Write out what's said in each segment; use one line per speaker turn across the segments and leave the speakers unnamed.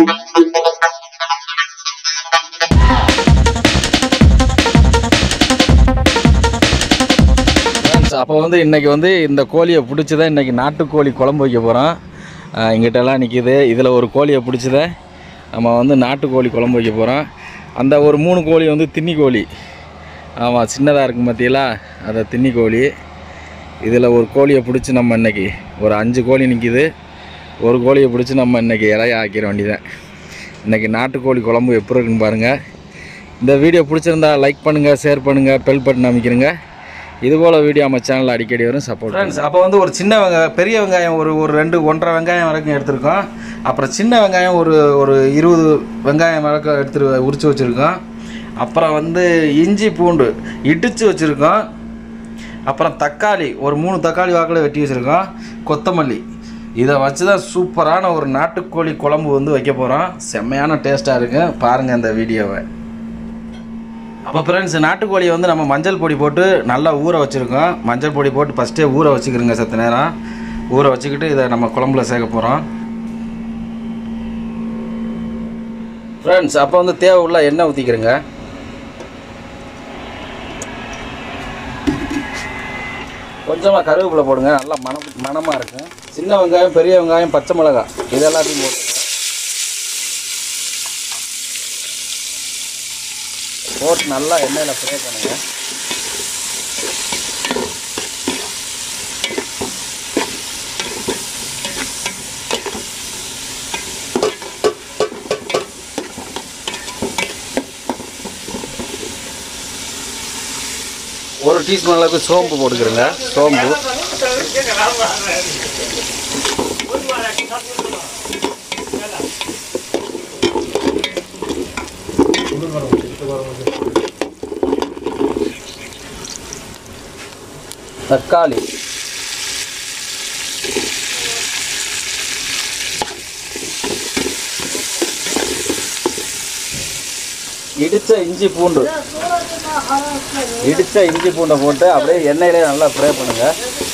அப்போ வந்து இன்னைக்கு வந்து இந்த கோழியை பிடிச்சி தான் இன்றைக்கி நாட்டுக்கோழி குழம்பு வைக்க போகிறோம் எங்கிட்டலாம் நிற்கிது இதில் ஒரு கோழியை பிடிச்சி தான் நம்ம வந்து நாட்டுக்கோழி குழம்பு வைக்க போகிறோம் அந்த ஒரு மூணு கோழி வந்து தின்னி கோழி ஆமாம் சின்னதாக இருக்கும் பார்த்தீங்களா அதை தின்னி கோழி இதில் ஒரு கோழியை பிடிச்சி நம்ம இன்னைக்கு ஒரு அஞ்சு கோழி நிற்கிது ஒரு கோழியை பிடிச்சி நம்ம இன்னைக்கு இலைய ஆக்கிற வேண்டியதான் இன்றைக்கி நாட்டுக்கோழி குழம்பு எப்படி இருக்குன்னு பாருங்கள் இந்த வீடியோ பிடிச்சிருந்தா லைக் பண்ணுங்கள் ஷேர் பண்ணுங்கள் பெல் பட்டன் அமைக்கிறங்க இது போல் வீடியோ நம்ம சேனலில் அடிக்கடி வரும் சப்போர்ட் ஃப்ரெண்ட்ஸ் அப்போ வந்து ஒரு சின்ன வெங்காயம் பெரிய வெங்காயம் ஒரு ஒரு ரெண்டு ஒன்றரை வெங்காயம் வரைக்கும் எடுத்திருக்கோம் அப்புறம் சின்ன வெங்காயம் ஒரு ஒரு இருபது வெங்காயம் வரைக்கும் எடுத்து உரித்து வச்சுருக்கோம் அப்புறம் வந்து இஞ்சி பூண்டு இடித்து வச்சுருக்கோம் அப்புறம் தக்காளி ஒரு மூணு தக்காளி வாக்கில் வெட்டி வச்சுருக்கோம் கொத்தமல்லி இதை வச்சு தான் சூப்பரான ஒரு நாட்டுக்கோழி குழம்பு வந்து வைக்க போகிறோம் செம்மையான டேஸ்ட்டாக இருக்குது பாருங்கள் இந்த வீடியோவை அப்போ ஃப்ரெண்ட்ஸ் நாட்டுக்கோழியை வந்து நம்ம மஞ்சள் பொடி போட்டு நல்லா ஊற வச்சுருக்கோம் மஞ்சள் பொடி போட்டு ஃபஸ்ட்டே ஊற வச்சுக்கிறோங்க சத்து நேரம் ஊற வச்சுக்கிட்டு இதை நம்ம குழம்புல சேர்க்க போகிறோம் ஃப்ரெண்ட்ஸ் அப்போ வந்து தேவை உள்ள எண்ணெய் ஊற்றிக்கிறேங்க கொஞ்சமாக கருவேப்பிலை போடுங்க நல்லா மனம் மணமாக இருக்கும் சின்ன வெங்காயம் பெரிய வெங்காயம் பச்சை மிளகாய் இது எல்லாத்தையும் போட்டுங்க போட்டு நல்லா எண்ணெயில் ஃப்ரை பண்ணுங்க ஒரு டீஸ்பூன் அளவுக்கு சோம்பு போட்டுக்கிறேங்க சோம்பு தக்காளி இடிச்ச இஞ்சி பூண்டு இடிச்ச இஞ்சி பூண்டை போட்டு அப்படியே எண்ணெயிலே நல்லா ஃப்ரை பண்ணுங்க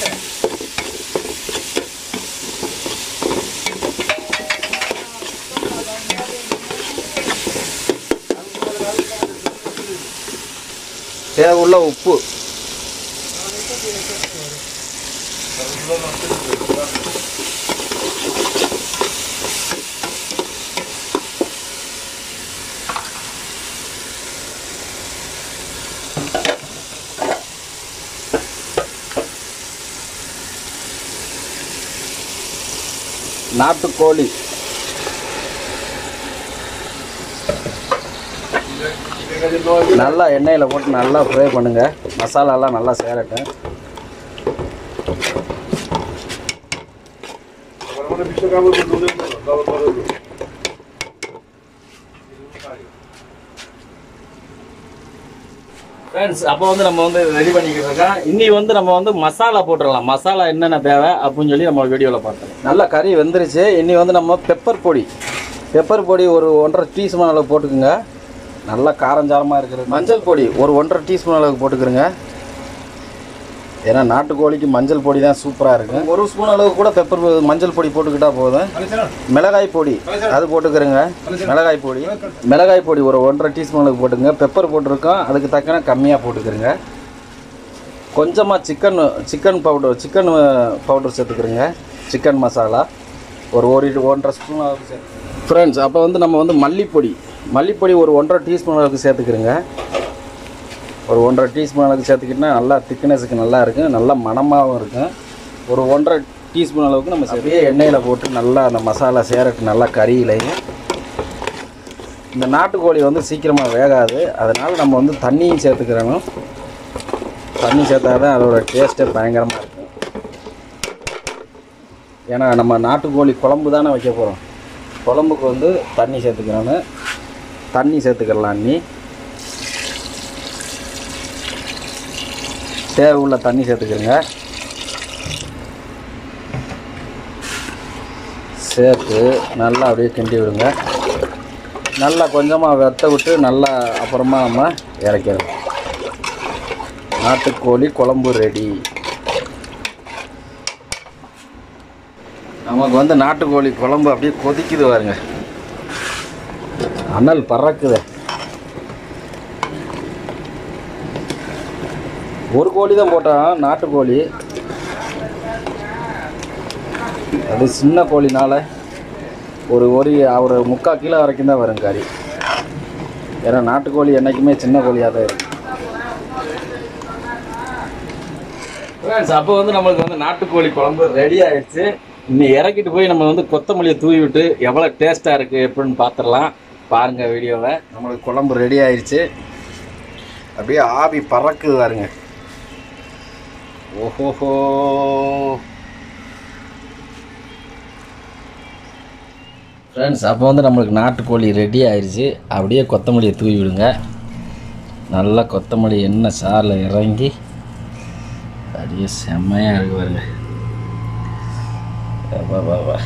தேவையுள்ள உப்பு நாட்டுக்கோழி நல்லா எண்ணெயில் போட்டு நல்லா ஃப்ரை பண்ணுங்க மசாலாலாம் நல்லா சேரட்டும் ஃப்ரெண்ட்ஸ் அப்போ வந்து நம்ம வந்து ரெடி பண்ணிக்கிட்டு இருக்கோம் இன்னி வந்து நம்ம வந்து மசாலா போட்டுடலாம் மசாலா என்னென்ன தேவை அப்படின்னு சொல்லி நம்ம வீடியோவில் பார்த்தோம் நல்லா கறி வெந்துருச்சு இன்னி வந்து நம்ம பெப்பர் பொடி பெப்பர் பொடி ஒரு ஒன்றரை டீஸ்பூன் அளவு போட்டுக்குங்க நல்லா காரஞ்சாரமாக இருக்கிறது மஞ்சள் பொடி ஒரு ஒன்றரை டீஸ்பூன் அளவுக்கு போட்டுக்கிறோங்க ஏன்னா நாட்டுக்கோழிக்கு மஞ்சள் பொடி தான் சூப்பராக இருக்கும் ஒரு ஸ்பூன் அளவு கூட பெப்பர் மஞ்சள் பொடி போட்டுக்கிட்டா போதும் மிளகாய் பொடி அது போட்டுக்கிறேங்க மிளகாய் பொடி மிளகாய் பொடி ஒரு ஒன்றரை டீஸ்பூன் அளவுக்கு போட்டுங்க பெப்பர் போட்டிருக்கோம் அதுக்கு தக்கன கம்மியாக போட்டுக்கிறேங்க கொஞ்சமாக chicken chicken powder chicken powder சேர்த்துக்கிறேங்க சிக்கன் மசாலா ஒரு ஒரு இது ஒன்றரை ஸ்பூன் அளவுக்கு சேர்த்து ஃப்ரெண்ட்ஸ் அப்போ வந்து நம்ம வந்து மல்லிப்பொடி மல்லிப்பொடி ஒரு ஒன்றரை டீஸ்பூன் அளவுக்கு சேர்த்துக்கிறேங்க ஒரு ஒன்றரை டீஸ்பூன் அளவுக்கு சேர்த்துக்கிட்டா நல்லா திக்னஸுக்கு நல்லா இருக்கும் நல்லா மணமாகவும் இருக்கும் ஒரு ஒன்றரை டீஸ்பூன் அளவுக்கு நம்ம அப்படியே எண்ணெயில் போட்டு நல்லா அந்த மசாலா சேரட்டு நல்லா கறியிலையும் இந்த நாட்டுக்கோழி வந்து சீக்கிரமாக வேகாது அதனால் நம்ம வந்து தண்ணியும் சேர்த்துக்கிறணும் தண்ணி சேர்த்தா தான் அதோட டேஸ்ட்டே பயங்கரமாக இருக்கும் ஏன்னா நம்ம நாட்டுக்கோழி குழம்பு தானே வைக்க போகிறோம் குழம்புக்கு வந்து தண்ணி சேர்த்துக்கிறோன்னு தண்ணி சேர்த்துக்கலாம் அண்ணி தேவை உள்ள தண்ணி சேர்த்துக்கிறங்க சேர்த்து நல்லா அப்படியே கிண்டி விடுங்க நல்லா கொஞ்சமாக வெத்த விட்டு நல்லா அப்புறமா நம்ம இறக்கிடணும் நாட்டுக்கோழி குழம்பு ரெடி நமக்கு வந்து நாட்டுக்கோழி குழம்பு அப்படியே கொதிக்குது பாருங்க அனல் பறக்குது ஒரு கோழி தான் போட்டான் நாட்டுக்கோழி அது சின்ன கோழினால ஒரு ஒரு ஒரு முக்கால் கிலோ வரைக்கும் தான் வரும் கறி ஏன்னா நாட்டுக்கோழி என்றைக்குமே சின்ன கோழியாக தான் இருக்கும் ஃப்ரெண்ட்ஸ் அப்போ வந்து நம்மளுக்கு வந்து நாட்டுக்கோழி குழம்பு ரெடி ஆயிடுச்சு இன்னும் இறக்கிட்டு போய் நம்ம வந்து கொத்தமல்லியை தூவி விட்டு எவ்வளோ டேஸ்ட்டாக இருக்குது எப்படின்னு பார்த்துடலாம் பாருங்கள் வீடியோவை நம்மளுக்கு குழம்பு ரெடி ஆயிடுச்சு அப்படியே ஆவி பறக்குது பாருங்க ஓஹோஹோ ஃப்ரெண்ட்ஸ் அப்போ வந்து நம்மளுக்கு நாட்டுக்கோழி ரெடி ஆயிடுச்சு அப்படியே கொத்தமல்லியை தூவி விடுங்க நல்லா கொத்தமல்லி எண்ணெய் சாரில் இறங்கி அப்படியே செம்மையாக இருக்கு பாருங்க வா வா வா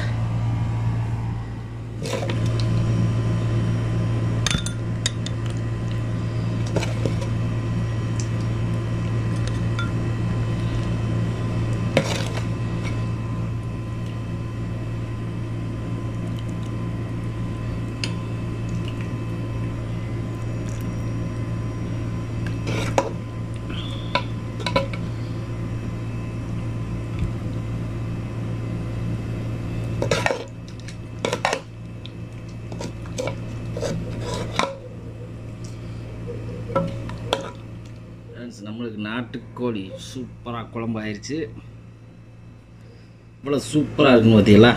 ஃப்ரெண்ட்ஸ் நம்மளுக்கு நாட்டுக்கோழி சூப்பராக குழம்பு ஆயிடுச்சு இவ்வளோ சூப்பராக இருக்குன்னு பார்த்தீங்களா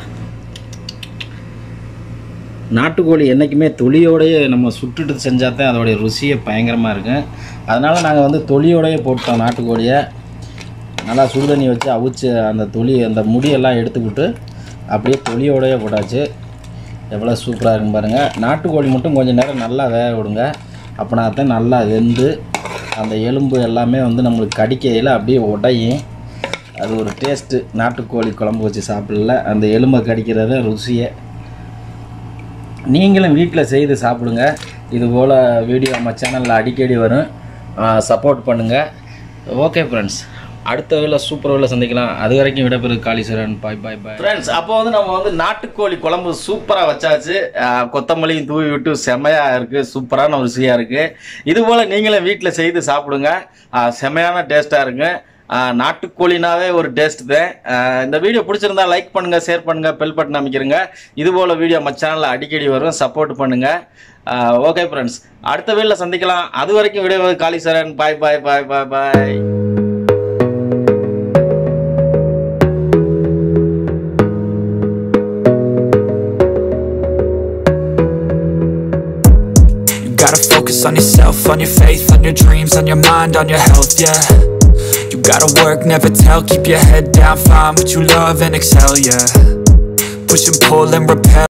நாட்டுக்கோழி என்றைக்குமே தொலியோடையே நம்ம சுட்டுட்டு செஞ்சால் தான் அதோடைய ருசியே பயங்கரமாக இருக்கும் அதனால் நாங்கள் வந்து தொலியோடையே போட்டோம் நாட்டுக்கோழியை நல்லா சுடுதண்ணி வச்சு அவிச்சு அந்த தொலி அந்த முடியெல்லாம் எடுத்துக்கிட்டு அப்படியே தொலியோடையே போட்டாச்சு எவ்வளோ சூப்பராக இருக்குன்னு பாருங்கள் நாட்டுக்கோழி மட்டும் கொஞ்சம் நேரம் நல்லா வேக விடுங்க அப்படின்னா தான் நல்லா வெந்து அந்த எலும்பு எல்லாமே வந்து நம்மளுக்கு கடிக்கையில் அப்படியே உடையும் அது ஒரு டேஸ்ட்டு நாட்டுக்கோழி குழம்பு வச்சு சாப்பிடல அந்த எலும்பை கடிக்கிறத ருசியே நீங்களும் வீட்டில் செய்து சாப்பிடுங்க இது போல் வீடியோ நம்ம சேனலில் அடிக்கடி வரும் சப்போர்ட் பண்ணுங்கள் ஓகே ஃப்ரெண்ட்ஸ் அடுத்த வேலை சூப்பர் வேலை சந்திக்கலாம் அது வரைக்கும் விடைபெறு Kaleeswaran bye bye bye friends அப்போ வந்து நம்ம வந்து நாட்டுக்கோழி குழம்பு சூப்பராக வச்சாச்சு ஆஹ் கொத்தமல்லியும் தூவி விட்டு செம்மையாக இருக்குது சூப்பரான ருசியாக இருக்குது இது போல் நீங்களும் வீட்டில் செய்து சாப்பிடுங்க ஆஹ் செம்மையான டேஸ்ட்டாக இருக்குங்க ஆஹ் நாட்டுக்கோழினாவே ஒரு டேஸ்ட் தான் ஆஹ் இந்த வீடியோ பிடிச்சிருந்தா லைக் பண்ணுங்க ஷேர் பண்ணுங்க பெல் பட்டன் அமைக்கிறங்க இது போல வீடியோ நம்ம சேனல்ல அடிக்கடி வரும் சப்போர்ட் பண்ணுங்க ஓகே ஃப்ரெண்ட்ஸ் அடுத்த வீடியோல சந்திக்கலாம் அது வரைக்கும் video Kaleeswaran bye bye bye bye bye
You gotta focus on yourself, on your faith, on your dreams, on your mind, on your health, yeah. You gotta work, never tell, keep your head down, find what you love and excel, yeah. Push and pull and repel.